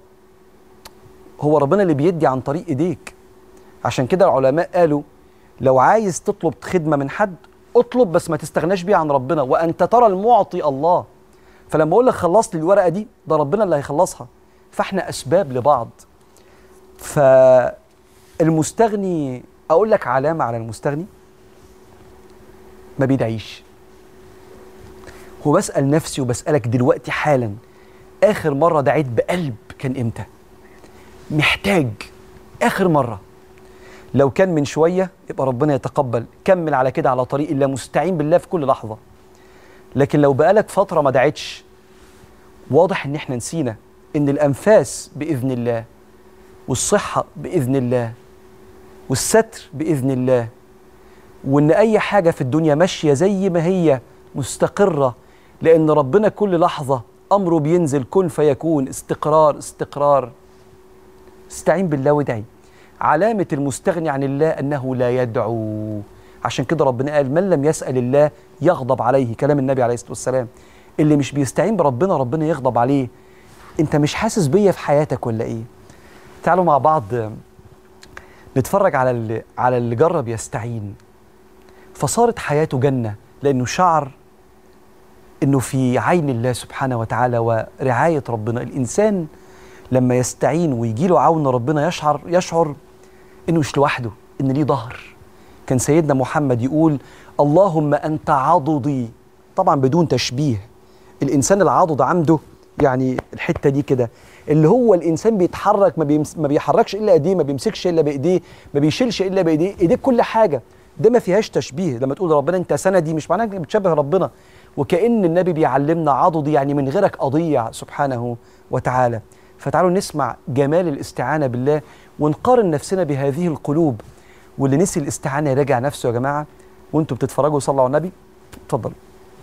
هو ربنا اللي بيدي عن طريق ايديك عشان كده العلماء قالوا لو عايز تطلب خدمه من حد اطلب بس ما تستغناش بيها عن ربنا وانت ترى المعطي الله فلما اقول لك خلص لي الورقه دي ده ربنا اللي هيخلصها فاحنا اسباب لبعض ف المستغني اقول لك علامه على المستغني ما بيدعيش وبسال نفسي وبسالك دلوقتي حالا اخر مره دعيت بقلب كان امتى محتاج اخر مره لو كان من شويه يبقى ربنا يتقبل كمل على كده على طريق الله مستعين بالله في كل لحظه لكن لو بقالك فتره ما دعيتش واضح ان احنا نسينا ان الانفاس باذن الله والصحه باذن الله والستر باذن الله وان اي حاجه في الدنيا ماشيه زي ما هي مستقره لان ربنا كل لحظه امره بينزل كن فيكون استقرار استقرار استعين بالله وادعي علامه المستغني عن الله انه لا يدعو عشان كده ربنا قال من لم يسال الله يغضب عليه كلام النبي عليه الصلاه والسلام اللي مش بيستعين بربنا ربنا يغضب عليه انت مش حاسس بيا في حياتك ولا ايه تعالوا مع بعض نتفرج على اللي على اللي جرب يستعين فصارت حياته جنه لانه شعر انه في عين الله سبحانه وتعالى ورعايه ربنا الانسان لما يستعين ويجي له عون ربنا يشعر يشعر انه مش لوحده ان ليه ظهر كان سيدنا محمد يقول اللهم انت عضدي طبعا بدون تشبيه الانسان العضد عنده يعني الحته دي كده اللي هو الانسان بيتحرك ما, بيمس ما بيحركش الا ايديه ما بيمسكش الا بايديه ما بيشيلش الا بايديه ايديه كل حاجه ده ما فيهاش تشبيه لما تقول ربنا انت سندي مش معناه انك بتشبه ربنا وكأن النبي بيعلمنا عضدي يعني من غيرك أضيع سبحانه وتعالى فتعالوا نسمع جمال الاستعانة بالله ونقارن نفسنا بهذه القلوب واللي نسي الاستعانة يراجع نفسه يا جماعة وانتم بتتفرجوا صلوا على النبي اتفضلوا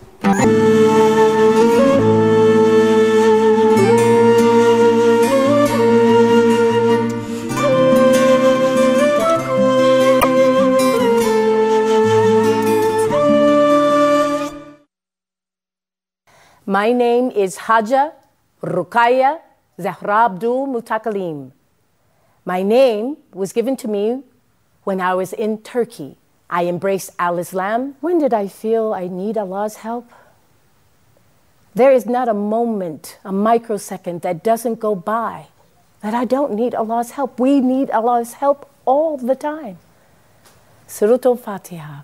My name is Haja Rukaya Zahrabdul Mutakalim. My name was given to me when I was in Turkey. I embraced Al Islam. When did I feel I need Allah's help? There is not a moment, a microsecond that doesn't go by that I don't need Allah's help. We need Allah's help all the time. Surah Al Fatiha.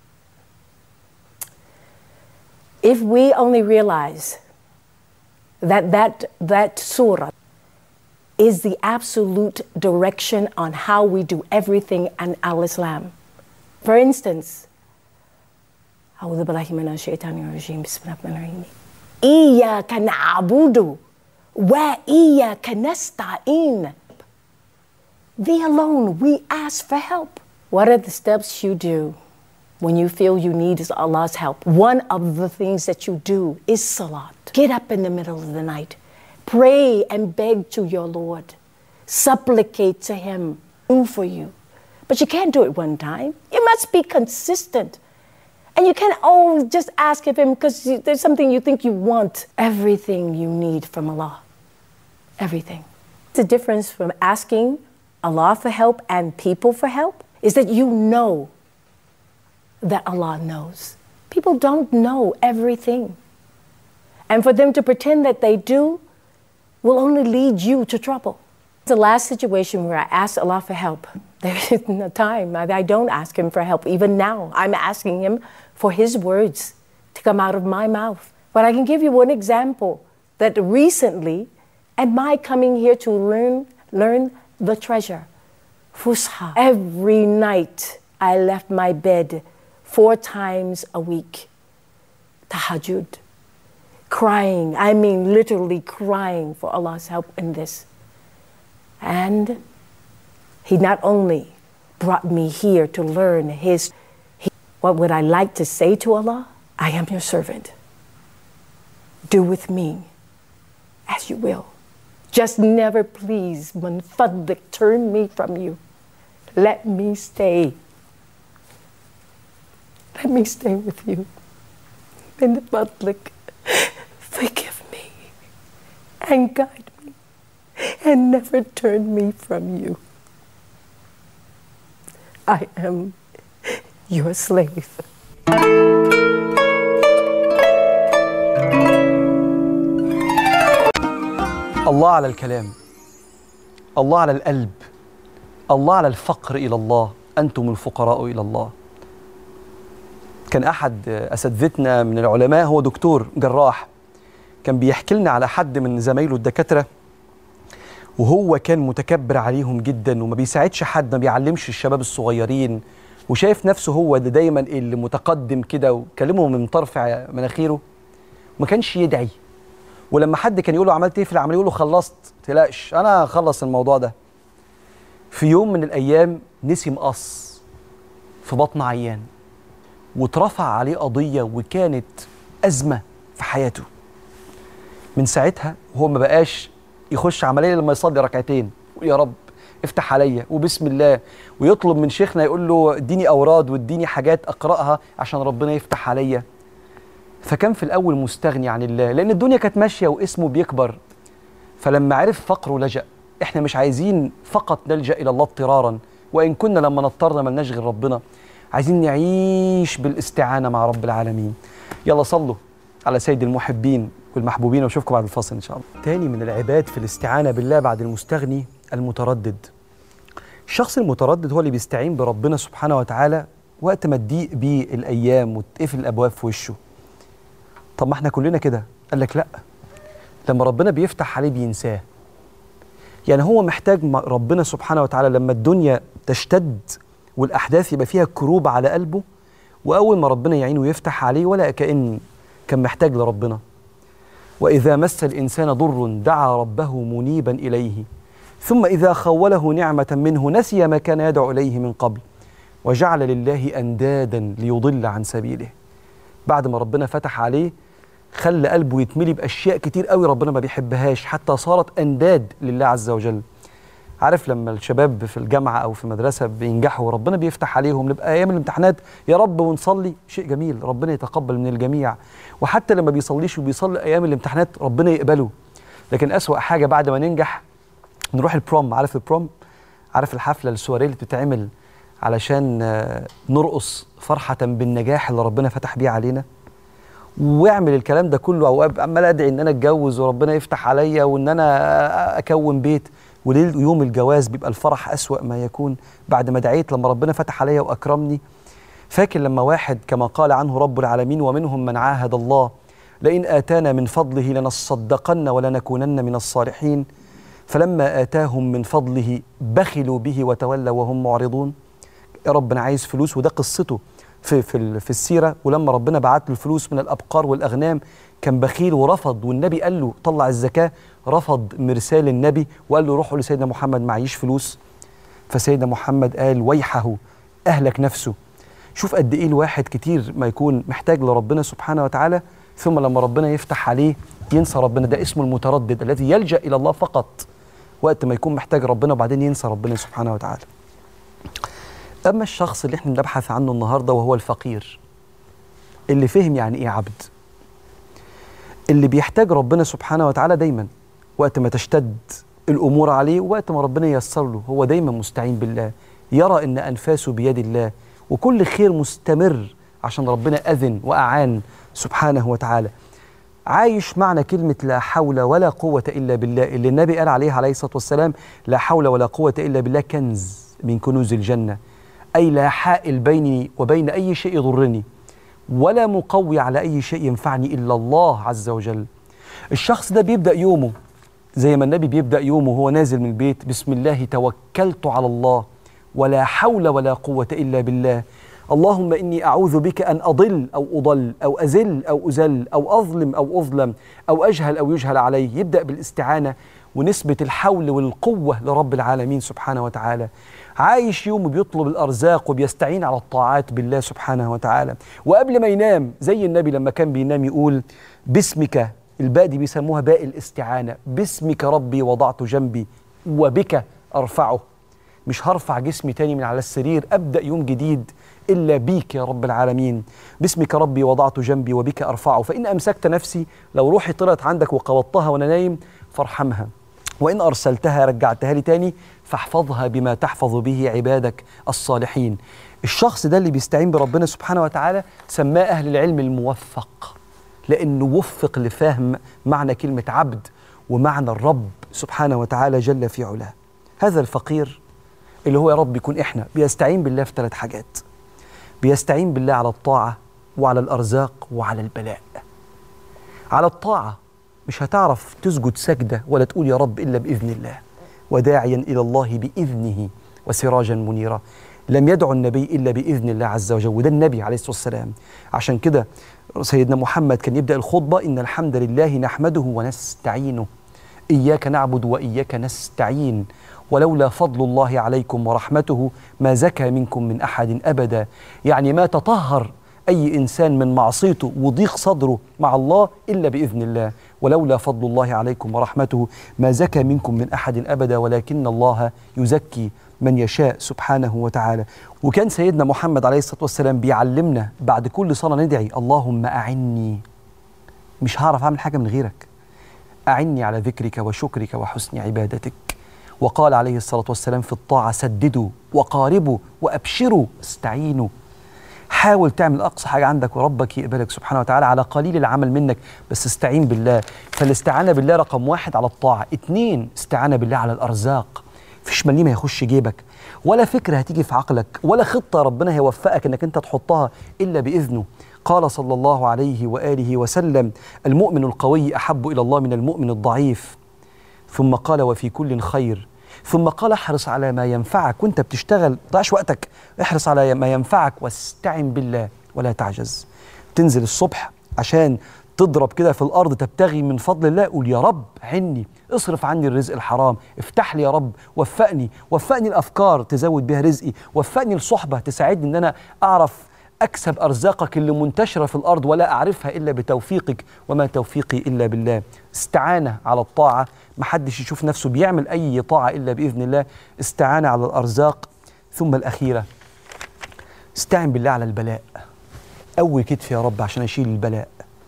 If we only realize that that, that surah is the absolute direction on how we do everything in Al Islam. For instance, أعوذ بالله من الشيطان الرجيم بسم الله الرحمن الرحيم إياك نعبد وإياك نستعين Thee alone we ask for help. What are the steps you do when you feel you need Allah's help? One of the things that you do is salat. Get up in the middle of the night, pray and beg to your Lord, supplicate to Him, do for you. But you can't do it one time. You must be consistent. And you can't always just ask of Him because there's something you think you want. Everything you need from Allah. Everything. The difference from asking Allah for help and people for help is that you know that Allah knows. People don't know everything. And for them to pretend that they do will only lead you to trouble. The last situation where I asked Allah for help, there isn't a time I I don't ask Him for help. Even now, I'm asking Him for His words to come out of my mouth. But I can give you one example that recently, and my coming here to learn, learn the treasure, Fusha. Every night I left my bed four times a week, tahajjud, crying. I mean, literally crying for Allah's help in this. And He not only brought me here to learn His, he, what would I like to say to Allah? I am your servant. Do with me as you will. Just never please, man fadlik, turn me from you. Let me stay. Let me stay with you. In the public, forgive me and guide me and never turn me from you. I am your slave. الله على الكلام الله على القلب الله على الفقر إلى الله أنتم الفقراء إلى الله كان أحد أساتذتنا من العلماء هو دكتور جراح كان بيحكي لنا على حد من زمايله الدكاترة وهو كان متكبر عليهم جدا وما بيساعدش حد ما بيعلمش الشباب الصغيرين وشايف نفسه هو ده دايما اللي متقدم كده وكلمهم من طرف مناخيره ما كانش يدعي ولما حد كان يقول له عملت ايه في العمليه يقول له خلصت تلاقش انا هخلص الموضوع ده في يوم من الايام نسي مقص في بطن عيان واترفع عليه قضيه وكانت ازمه في حياته من ساعتها وهو ما بقاش يخش عمليه لما يصلي ركعتين يقول يا رب افتح عليا وبسم الله ويطلب من شيخنا يقول له اديني اوراد واديني حاجات اقراها عشان ربنا يفتح عليا فكان في الاول مستغني عن الله لان الدنيا كانت ماشيه واسمه بيكبر فلما عرف فقره لجأ احنا مش عايزين فقط نلجأ الى الله اضطرارا وان كنا لما نضطر ملناش غير ربنا عايزين نعيش بالاستعانه مع رب العالمين يلا صلوا على سيد المحبين والمحبوبين واشوفكم بعد الفاصل ان شاء الله تاني من العباد في الاستعانه بالله بعد المستغني المتردد الشخص المتردد هو اللي بيستعين بربنا سبحانه وتعالى وقت ما تضيق بيه الايام وتقفل الابواب في وشه طب ما احنا كلنا كده قال لك لا لما ربنا بيفتح عليه بينساه يعني هو محتاج ربنا سبحانه وتعالى لما الدنيا تشتد والاحداث يبقى فيها كروب على قلبه واول ما ربنا يعينه ويفتح عليه ولا كان كان محتاج لربنا واذا مس الانسان ضر دعا ربه منيبا اليه ثم اذا خوله نعمه منه نسي ما كان يدعو اليه من قبل وجعل لله اندادا ليضل عن سبيله بعد ما ربنا فتح عليه خلى قلبه يتملي باشياء كتير قوي ربنا ما بيحبهاش حتى صارت انداد لله عز وجل عارف لما الشباب في الجامعه او في المدرسه بينجحوا وربنا بيفتح عليهم نبقى ايام الامتحانات يا رب ونصلي شيء جميل ربنا يتقبل من الجميع وحتى لما بيصليش وبيصلي ايام الامتحانات ربنا يقبله لكن اسوا حاجه بعد ما ننجح نروح البروم عارف البروم عارف الحفله السواريه اللي بتتعمل علشان نرقص فرحه بالنجاح اللي ربنا فتح بيه علينا واعمل الكلام ده كله او عمال ادعي ان انا اتجوز وربنا يفتح عليا وان انا اكون بيت وليل يوم الجواز بيبقى الفرح أسوأ ما يكون بعد ما دعيت لما ربنا فتح عليا وأكرمني فاكر لما واحد كما قال عنه رب العالمين ومنهم من عاهد الله لئن آتانا من فضله لنصدقن ولنكونن من الصالحين فلما آتاهم من فضله بخلوا به وتولوا وهم معرضون يا رب أنا عايز فلوس وده قصته في في في السيره ولما ربنا بعت له الفلوس من الابقار والاغنام كان بخيل ورفض والنبي قال له طلع الزكاه رفض مرسال النبي وقال له روحوا لسيدنا محمد معيش فلوس فسيدنا محمد قال ويحه اهلك نفسه شوف قد ايه الواحد كتير ما يكون محتاج لربنا سبحانه وتعالى ثم لما ربنا يفتح عليه ينسى ربنا ده اسمه المتردد الذي يلجا الى الله فقط وقت ما يكون محتاج ربنا وبعدين ينسى ربنا سبحانه وتعالى اما الشخص اللي احنا بنبحث عنه النهارده وهو الفقير اللي فهم يعني ايه عبد اللي بيحتاج ربنا سبحانه وتعالى دايما وقت ما تشتد الامور عليه وقت ما ربنا ييسر له هو دايما مستعين بالله يرى ان انفاسه بيد الله وكل خير مستمر عشان ربنا اذن واعان سبحانه وتعالى عايش معنى كلمة لا حول ولا قوة إلا بالله اللي النبي قال عليها عليه الصلاة والسلام لا حول ولا قوة إلا بالله كنز من كنوز الجنة أي لا حائل بيني وبين أي شيء يضرني ولا مقوي على أي شيء ينفعني إلا الله عز وجل الشخص ده بيبدأ يومه زي ما النبي بيبدأ يومه وهو نازل من البيت بسم الله توكلت على الله ولا حول ولا قوة إلا بالله اللهم إني أعوذ بك أن أضل أو أضل أو أزل أو أزل أو أظلم أو أظلم أو أجهل أو يجهل علي يبدأ بالاستعانة ونسبة الحول والقوة لرب العالمين سبحانه وتعالى عايش يوم بيطلب الأرزاق وبيستعين على الطاعات بالله سبحانه وتعالى وقبل ما ينام زي النبي لما كان بينام يقول باسمك الباء دي بيسموها باء الاستعانة باسمك ربي وضعت جنبي وبك أرفعه مش هرفع جسمي تاني من على السرير أبدأ يوم جديد إلا بيك يا رب العالمين باسمك ربي وضعت جنبي وبك أرفعه فإن أمسكت نفسي لو روحي طلعت عندك وقبضتها وأنا نايم فارحمها وإن أرسلتها رجعتها لي تاني فاحفظها بما تحفظ به عبادك الصالحين الشخص ده اللي بيستعين بربنا سبحانه وتعالى سماه أهل العلم الموفق لأنه وفق لفهم معنى كلمة عبد ومعنى الرب سبحانه وتعالى جل في علاه هذا الفقير اللي هو يا رب يكون احنا بيستعين بالله في ثلاث حاجات بيستعين بالله على الطاعة وعلى الأرزاق وعلى البلاء على الطاعة مش هتعرف تسجد سجدة ولا تقول يا رب إلا بإذن الله وداعيا إلى الله بإذنه وسراجا منيرا لم يدعو النبي إلا بإذن الله عز وجل وده النبي عليه الصلاة والسلام عشان كده سيدنا محمد كان يبدأ الخطبة إن الحمد لله نحمده ونستعينه إياك نعبد وإياك نستعين ولولا فضل الله عليكم ورحمته ما زكى منكم من أحد أبدا يعني ما تطهر أي إنسان من معصيته وضيق صدره مع الله إلا بإذن الله ولولا فضل الله عليكم ورحمته ما زكى منكم من أحد أبدا ولكن الله يزكي من يشاء سبحانه وتعالى وكان سيدنا محمد عليه الصلاة والسلام بيعلمنا بعد كل صلاة ندعي اللهم أعني مش هعرف أعمل حاجة من غيرك أعني على ذكرك وشكرك وحسن عبادتك وقال عليه الصلاة والسلام في الطاعة سددوا وقاربوا وأبشروا استعينوا حاول تعمل أقصى حاجة عندك وربك يقبلك سبحانه وتعالى على قليل العمل منك بس استعين بالله فالاستعانة بالله رقم واحد على الطاعة اتنين استعانة بالله على الأرزاق فيش مليم هيخش جيبك ولا فكرة هتيجي في عقلك ولا خطة ربنا هيوفقك انك انت تحطها إلا بإذنه قال صلى الله عليه وآله وسلم المؤمن القوي أحب إلى الله من المؤمن الضعيف ثم قال وفي كل خير ثم قال احرص على ما ينفعك وانت بتشتغل ضيعش وقتك احرص على ما ينفعك واستعن بالله ولا تعجز تنزل الصبح عشان تضرب كده في الارض تبتغي من فضل الله قول يا رب عني اصرف عني الرزق الحرام افتح لي يا رب وفقني وفقني الافكار تزود بها رزقي وفقني الصحبه تساعدني ان انا اعرف اكسب ارزاقك اللي منتشره في الارض ولا اعرفها الا بتوفيقك وما توفيقي الا بالله استعانه على الطاعه محدش يشوف نفسه بيعمل اي طاعه الا باذن الله استعانه على الارزاق ثم الاخيره استعن بالله على البلاء قوي كتفي يا رب عشان اشيل البلاء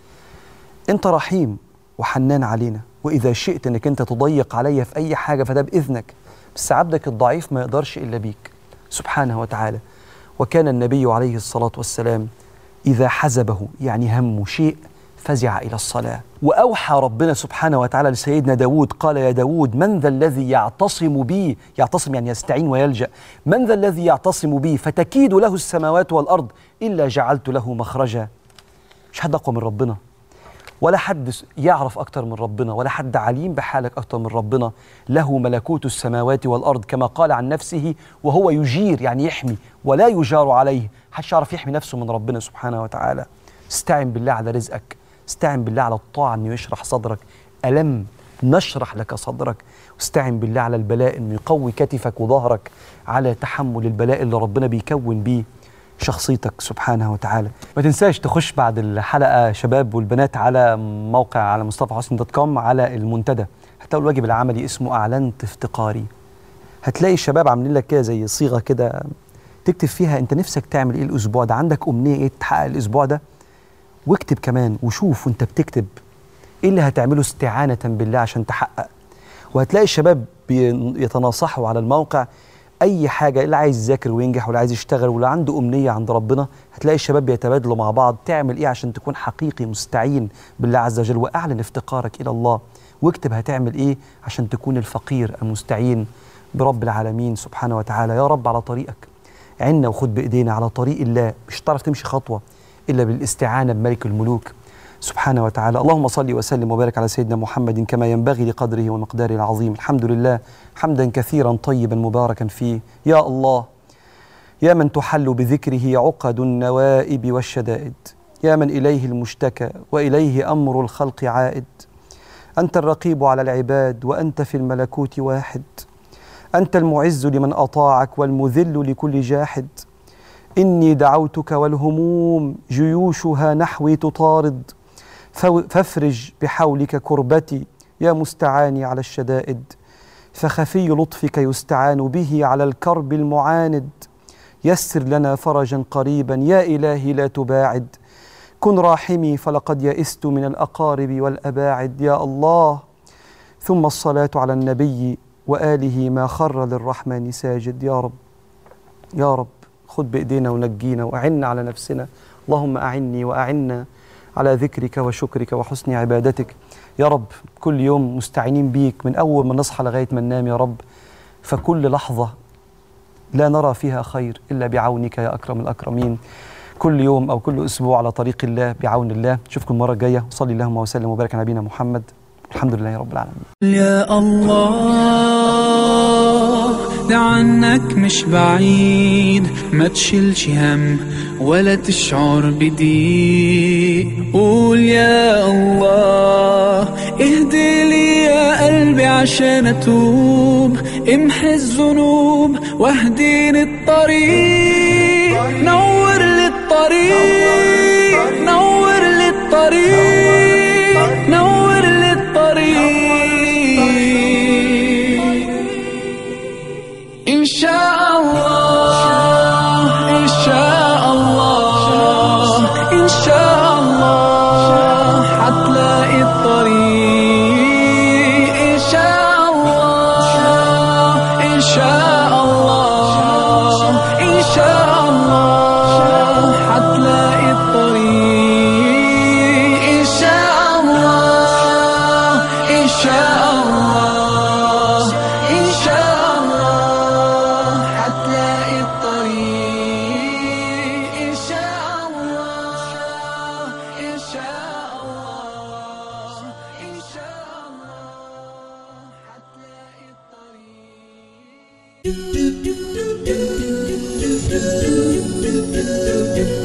انت رحيم وحنان علينا واذا شئت انك انت تضيق عليا في اي حاجه فده باذنك بس عبدك الضعيف ما يقدرش الا بيك سبحانه وتعالى وكان النبي عليه الصلاه والسلام اذا حزبه يعني همه شيء فزع الى الصلاه واوحى ربنا سبحانه وتعالى لسيدنا داود قال يا داود من ذا الذي يعتصم بي يعتصم يعني يستعين ويلجا من ذا الذي يعتصم بي فتكيد له السماوات والارض الا جعلت له مخرجا مش حد اقوى من ربنا ولا حد يعرف أكتر من ربنا ولا حد عليم بحالك أكتر من ربنا له ملكوت السماوات والأرض كما قال عن نفسه وهو يجير يعني يحمي ولا يجار عليه حدش يعرف يحمي نفسه من ربنا سبحانه وتعالى استعن بالله على رزقك استعن بالله على الطاعة أنه يشرح صدرك ألم نشرح لك صدرك واستعن بالله على البلاء أنه يقوي كتفك وظهرك على تحمل البلاء اللي ربنا بيكون بيه شخصيتك سبحانه وتعالى ما تنساش تخش بعد الحلقة شباب والبنات على موقع على مصطفى حسن دوت كوم على المنتدى هتلاقوا الواجب العملي اسمه أعلنت افتقاري هتلاقي الشباب عاملين لك كده زي صيغة كده تكتب فيها انت نفسك تعمل ايه الاسبوع ده عندك امنيه ايه تحقق الاسبوع ده واكتب كمان وشوف وانت بتكتب ايه اللي هتعمله استعانه بالله عشان تحقق وهتلاقي الشباب بيتناصحوا على الموقع اي حاجه اللي عايز يذاكر وينجح واللي عايز يشتغل واللي عنده امنيه عند ربنا هتلاقي الشباب بيتبادلوا مع بعض تعمل ايه عشان تكون حقيقي مستعين بالله عز وجل واعلن افتقارك الى الله واكتب هتعمل ايه عشان تكون الفقير المستعين برب العالمين سبحانه وتعالى يا رب على طريقك عنا وخد بايدينا على طريق الله مش هتعرف تمشي خطوه الا بالاستعانه بملك الملوك سبحانه وتعالى اللهم صل وسلم وبارك على سيدنا محمد كما ينبغي لقدره ومقداره العظيم الحمد لله حمدا كثيرا طيبا مباركا فيه يا الله يا من تحل بذكره عقد النوائب والشدائد يا من اليه المشتكى واليه امر الخلق عائد انت الرقيب على العباد وانت في الملكوت واحد انت المعز لمن اطاعك والمذل لكل جاحد اني دعوتك والهموم جيوشها نحوي تطارد فافرج بحولك كربتي يا مستعاني على الشدائد فخفي لطفك يستعان به على الكرب المعاند يسر لنا فرجا قريبا يا الهي لا تباعد كن راحمي فلقد يئست من الاقارب والاباعد يا الله ثم الصلاه على النبي واله ما خر للرحمن ساجد يا رب يا رب خذ بايدينا ونجينا واعنا على نفسنا اللهم اعني واعنا على ذكرك وشكرك وحسن عبادتك يا رب كل يوم مستعينين بيك من اول ما نصحى لغايه ما ننام يا رب فكل لحظه لا نرى فيها خير إلا بعونك يا أكرم الأكرمين كل يوم أو كل أسبوع على طريق الله بعون الله نشوفكم المرة الجاية وصلي اللهم وسلم وبارك على نبينا محمد الحمد لله رب العالمين يا الله ده عنك مش بعيد ما تشيلش هم ولا تشعر بضيق قول يا الله اهدي لي يا قلبي عشان اتوب امحي الذنوب واهديني الطريق نور لي الطريق نور لي الطريق نور لي الطريق إن شاء الله إن شاء الله إن شاء الله حتلاقي الطريق إن شاء الله إن شاء الله إن شاء الله حتلاقي الطريق إن شاء الله إن شاء الله إن شاء الله حتلاقي الطريق إن شاء الله إن شاء الله إن شاء الله حتلاقي الطريق